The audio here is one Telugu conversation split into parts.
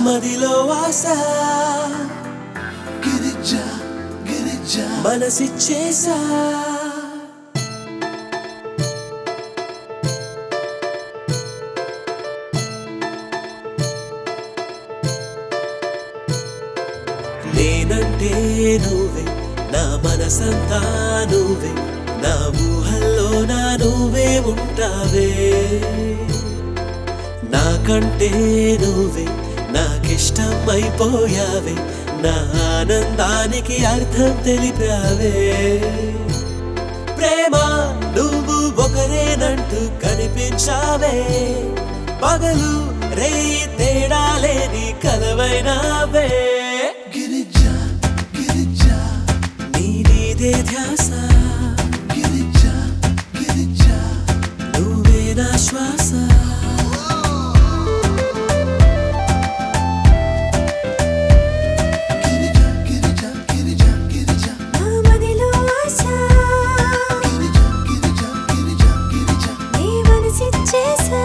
మదిలో ఆశ గిరిజా గిరిజా మనసిచ్చేసా నేనంటే నువ్వే నా మనసంతా నువ్వే నా ఊహల్లో నా నువ్వే ఉంటావే నాకంటే నువ్వే నాకిష్టం అయిపోయావే నా ఆనందానికి అర్థం తెలిపావే ప్రేమ నువ్వు ఒకరేనంటూ కనిపించావే పగలు రేయి తేడా లేని కలవైనావే గిరిజా గిరిజా నీ నీదే ధ్యాస గిరిజా గిరిజా నువ్వే నా శ్వాస గిరిజా గిరిజా గిరిజా గిరిజా నా మదిలో ఆశ గిరిజా గిరిజా గిరిజా గిరిజా నీ మనసిచ్చేసా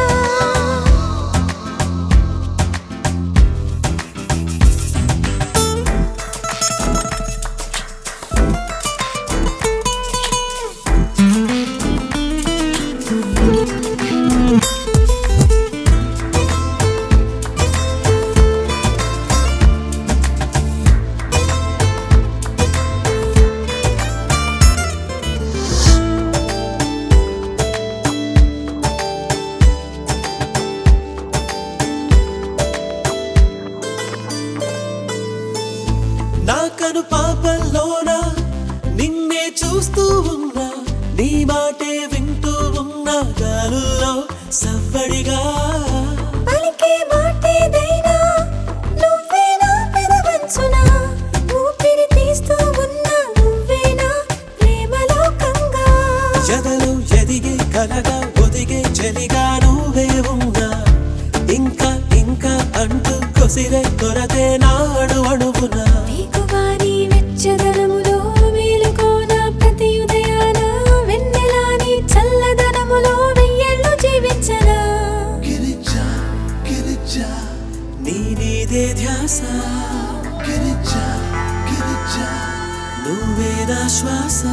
నా కను పాపల్లోన నిన్నే చూస్తూ ఉన్నా నీ మాటే వింటూ ఉన్నా గాలుల్లో సవ్వడిగా పలికే మాటేదైనా నువ్వే నా పెదవంచునా ఊపిరి తీస్తూ ఉన్నా నువ్వేనా ప్రేమలోకంగా ఎదలు ఎదిగే కలగా ఒదిగే చెలిగా నువ్వే ఉన్నా ఇంకా ఇంకా అంటూ కొసిరే కొరతే నాడు అణువునా వేకువాని వెచ్చదనములో మేలుకోన ప్రతి ఉదయాన వెన్నెలాని చల్లదనములో వెయ్యేళ్ళు జీవించనా గిరిజా గిరిజా నీ నీదే ధ్యాస గిరిజా గిరిజా నువ్వే నా శ్వాస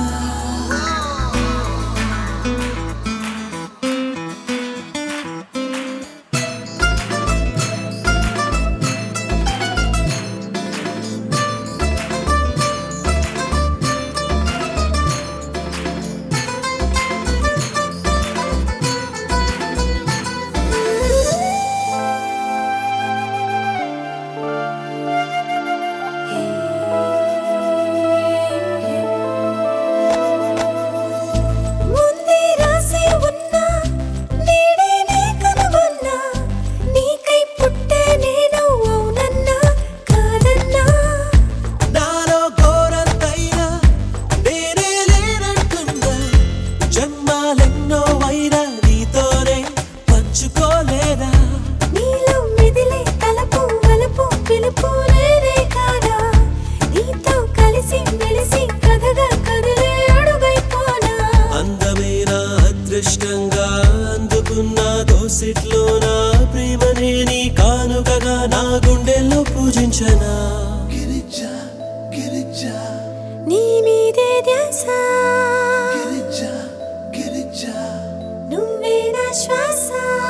ముందే రాసి ఉన్నా నేడే నే కనుగొన్నా నీకై పుట్టే నేను అవునన్నా కాదన్నా నాలో ఘోరంతైనా నేనే లేనంటున్నా జన్మాలెన్నో అయినా నీతోనే పంచుకోలేదా నీలో మెదిలే తలపు వలపు పిలుపు నేనే కాదా నీతో కలిసి మెలిసి కథగా కదిలే అడుగైపోనా అందమైన అదృష్టంగా అందుకున్న దోసిట్లో నా ప్రేమనే నీ కానుకగా నా గుండెల్లో పూజించనా గిరిజా గిరిజా నీ మీదే ధ్యాస గిరిజా గిరిజా నువ్వే నా శ్వాస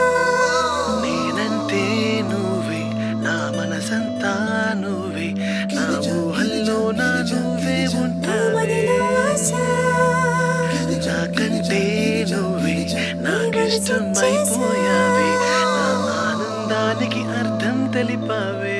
నేనంటే నువ్వే నా మనసంతా నువ్వే నా ఊహల్లో నా నువ్వే నా ఉంటావే మదిలో ఆశ నాకంటే నువ్వే నాకిష్టం అయిపోయావే నా ఆనందానికి అర్థం తెలిపావే